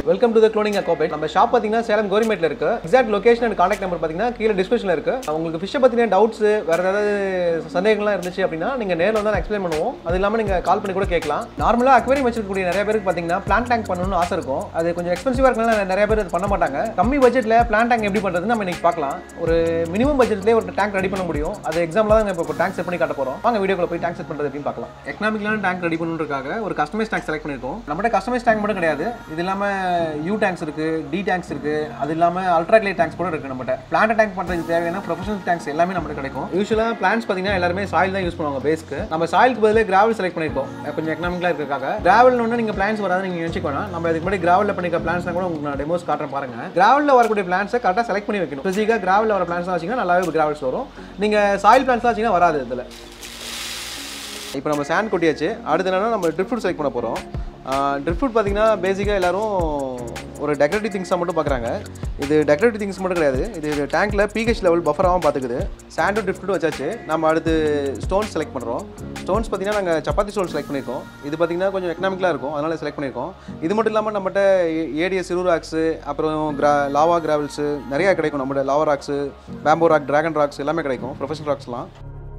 welcome to the cloning அக்கோபேட் நம்ம shop பார்த்தீங்கன்னா சேலம் கோரிமேட்ல இருக்கு exact location and contact number பார்த்தீங்கன்னா கீழே டிஸ்கிரிப்ஷனில் இருக்கு உங்களுக்கு ஃபிஷ்ஷை பற்றின டவுட்ஸ் வேற ஏதாவது சந்தேகங்கள்லாம் இருந்துச்சு அப்படின்னா நீங்கள் நேரில் வந்து எக்ஸ்பிளைன் பண்ணுவோம் அது இல்லாமல் நீங்கள் கால் பண்ணி கூட கேட்கலாம் நார்மலாக அக்வேரியம் வச்சிருக்கக்கூடிய நிறைய பேருக்கு பார்த்தீங்கன்னா பிளான் டேங்க் பண்ணணும்னு ஆசை இருக்கும் அது கொஞ்சம் எக்ஸ்பென்சிவாக இருக்கனால நிறைய பேர் அது பண்ண மாட்டாங்க கம்மி பட்ஜெட்டில் பிளான் டேங்க் எப்படி பண்ணுறதுன்னு நம்ம இன்னைக்கு பார்க்கலாம் ஒரு மினிமம் பட்ஜெட்லேயே ஒரு டேங்க் ரெடி பண்ண முடியும் அது எக்ஸாம்பிளாக தான் இப்போ டேங்க் செட் பண்ணி காட்ட போகிறோம் வாங்க வீடியோக்குள்ள போய் டேங்க் செட் பண்ணுறது எப்படின்னு பார்க்கலாம் எக்கனாமிக்கலான டேங்க் ரெடி பண்ணுறதுக்காக ஒரு கஸ்டமைஸ் டேங்க் செலக்ட் பண்ணியிருக்கோம் நம்மகிட்ட கஸ்டமைஸ் டேங்க் மட்டும் கிடையாது இது இல்லாமல் யூ டேங்க்ஸ் இருக்கு டி டேங்க்ஸ் இருக்கு அது இல்லாமல் அல்ட்ராக்லே டேங்க்ஸ் கூட இருக்கு நம்மகிட்ட பிளான்ட் டேங்க் பண்ணுறதுக்கு தேவையான ப்ரொஃபஷனல் டேங்க்ஸ் எல்லாமே நம்மகிட்ட கிடைக்கும் யூஸ்வலாக பிளான்ஸ் பார்த்தீங்கன்னா எல்லாருமே சாயில் தான் யூஸ் பண்ணுவாங்க பேஸ்க்கு நம்ம சாயிலுக்கு பதிலாக கிராவல் செலக்ட் பண்ணியிருக்கோம் கொஞ்சம் எக்கனாமிக்கலாக இருக்கிறதுக்காக கிராவல் ஒன்று நீங்கள் பிளான்ஸ் வராது நீங்கள் நினச்சிக்க வேணாம் நம்ம இதுக்கு முன்னாடி கிராவலில் பண்ணிக்க பிளான்ஸ் கூட உங்களுக்கு நான் டெமோஸ் காட்டுறேன் பாருங்க கிராவலில் வரக்கூடிய பிளான்ஸை கரெக்டாக செலக்ட் பண்ணி வைக்கணும் ஃபிசிக்காக கிராவலில் வர பிளான்ஸ் வச்சிங்கன்னா நல்லாவே கிராவல்ஸ் வரும் நீங்கள் சாயில் பிளான்ஸ்லாம் வச்சிங்கன்னா வராது இதில் இப்போ நம்ம சேண்ட் கொட்டியாச்சு அடுத்து என்னன்னா நம்ம ட்ரிப் ஃபுட் செலக்ட் பண்ண போகிறோம் ட்ரிப் ஃபுட் பார்த்தீங்கன்னா பேசிக்காக எல்லாரும் ஒரு டெக்கரேட்டிவ் திங்ஸாக மட்டும் பார்க்குறாங்க இது டெக்கரேட்டிவ் திங்ஸ் மட்டும் கிடையாது இது டேங்க்கில் பிஹெச் லெவல் பஃபராகவும் பார்த்துக்குது சாண்டும் ட்ரிப் ஃபுட் வச்சாச்சு நம்ம அடுத்து ஸ்டோன்ஸ் செலக்ட் பண்ணுறோம் ஸ்டோன்ஸ் பார்த்தீங்கன்னா நாங்கள் சப்பாத்தி ஸ்டோன் செலக்ட் பண்ணியிருக்கோம் இது பார்த்தீங்கன்னா கொஞ்சம் எக்கனாமிக்கலாக இருக்கும் அதனால் செலக்ட் பண்ணியிருக்கோம் இது மட்டும் இல்லாமல் நம்மகிட்ட ஏடிஎஸ் சிறுராக்ஸு அப்புறம் கிரா லாவா கிராவல்ஸு நிறையா கிடைக்கும் நம்மகிட்ட lava rocks bamboo rock dragon rocks எல்லாமே கிடைக்கும் ப்ரொஃபஷனல் ராக்ஸ்லாம்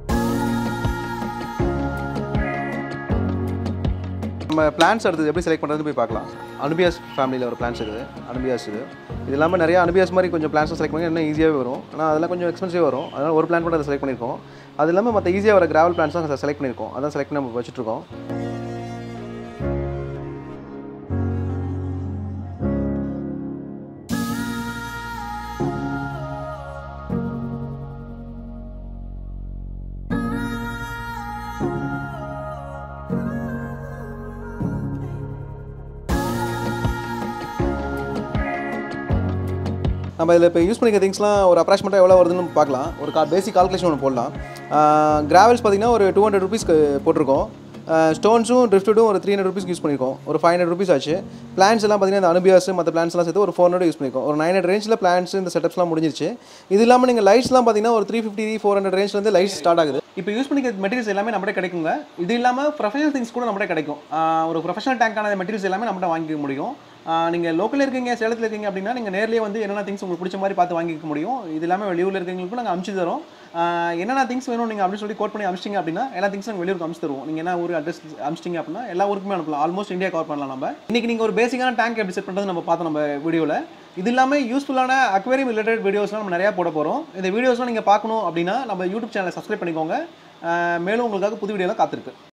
நம்ம பிளான்ஸ் அடுத்து எப்படி செலக்ட் பண்ணுறது போய் பார்க்கலாம் அனுபியாஸ் ஃபேமிலியில் ஒரு பிளான்ஸ் இருக்குது அனுபியாஸ் இது இது இல்லாமல் நிறைய அனுபியாஸ் மாதிரி கொஞ்சம் பிளான்ஸும் செலக்ட் பண்ணி இன்னும் ஈஸியாகவே வரும் ஆனால் அதெல்லாம் கொஞ்சம் எக்ஸ்பென்சிவ் வரும் அதனால் ஒரு பிளான் கூட அதை செலக்ட் பண்ணியிருக்கோம் அது இல்லாமல் மற்ற ஈஸியாக வர கிராவல் பிளான்ஸும் செலக்ட் பண்ணியிருக்கோம் அதான் செலக்ட் பண்ணி நம்ம வச்சுட்ருக்கோம் நம்ம இதில் இப்போ யூஸ் பண்ணிக்க திங்ஸ்லாம் ஒரு அப்ராக்சிமேட்டாக எவ்வளோ வருதுன்னு பார்க்கலாம் ஒரு கா பேசிக் கால்குலேஷன் ஒன்று போடலாம் கிராவல்ஸ் பார்த்தீங்கன்னா ஒரு டூ ஹண்ட்ரட் ருபீஸ்க்கு போட்டிருக்கோம் ஸ்டோன்ஸும் ட்ரிஃப்டும் ஒரு த்ரீ ஹண்ட்ரட் ருபீஸ் யூஸ் பண்ணியிருக்கோம் ஒரு ஃபைவ் ஹண்ட்ரட் ருபீஸ் ஆச்சு பிளான்ஸ் எல்லாம் பார்த்தீங்கன்னா இந்த அனுபியாஸ் மற்ற பிளான்ஸ்லாம் சேர்த்து ஒரு ஃபோர் ஹண்ட்ரட் யூஸ் பண்ணியிருக்கோம் ஒரு நைன் ஹண்ட்ரட் ரேஞ்சில் பிளான்ஸ் இந்த செட்டப்ஸ்லாம் முடிஞ்சிருச்சு இது இல்லாமல் நீங்கள் லைட்ஸ்லாம் பார்த்தீங்கன்னா ஒரு த்ரீ ஃபிஃப்டி ஃபோர் ஹண்ட்ரட் ரேஞ்ச்லேருந்து லைட்ஸ் ஸ்டார்ட் ஆகுது இப்போ யூஸ் பண்ணிக்கிற மெட்டீரியல்ஸ் எல்லாமே நம்மகிட்ட கிடைக்குங்க இது இல்லாமல் ப்ரொஃபஷனல் திங்ஸ் கூட நம்மகிட்ட கிடைக்கும் ஆஹ் ஒரு ப்ரொஃபஷனல் டேங்கான மெட்டீரியல்ஸ் எல்லாமே நம்மகிட்ட வாங்கிக்க முடியும் நீங்கள் லோக்கலில் இருக்கீங்க சேலத்தில் இருக்கீங்க அப்படின்னா நீங்கள் நேர்லேயே வந்து என்னென்ன திங்ஸ் உங்களுக்கு பிடிச்ச மாதிரி பார்த்து வாங்கிக்க முடியும் இது இல்லாமல் வெளியூரில் இருக்கவங்களுக்கும் நாங்கள் அனுப்பிச்சு தரோம் ஆஹ் என்னென்ன திங்ஸ் வேணும் நீங்கள் அப்படி சொல்லி கோட் பண்ணி அனுப்பிச்சிங்க அப்படின்னா எல்லா திங்ஸும் நாங்கள் வெளியூருக்கு அனுப்பிச்சு தருவோம் நீங்கள் என்ன ஊர் அட்ரஸ் அனுப்பிச்சிங்க அப்படின்னா எல்லா ஊருக்குமே அனுப்பலாம் ஆல்மோஸ்ட் இந்தியா கவர் பண்ணலாம் நம்ம இன்னைக்கு நீங்கள் ஒரு பேசிக்கான டேங்க் எப்படி செட் பண்ணுறது நம்ம பார்த்தோம் நம்ம வீடியோவில் இது இல்லாமல் யூஸ்ஃபுல்லான அக்வேரியம் ரிலேட்டட் வீடியோஸ்லாம் நம்ம நிறையா போட போகிறோம் இந்த வீடியோஸ்லாம் நீங்கள் பார்க்கணும் அப்படின்னா நம்ம யூடியூப் சேனலை சப்ஸ்கிரைப் பண்ணிக்கோங்க ஆஹ் மேலும் உங்களுக்காக புது வீடியோலாம் காத்திருக்கு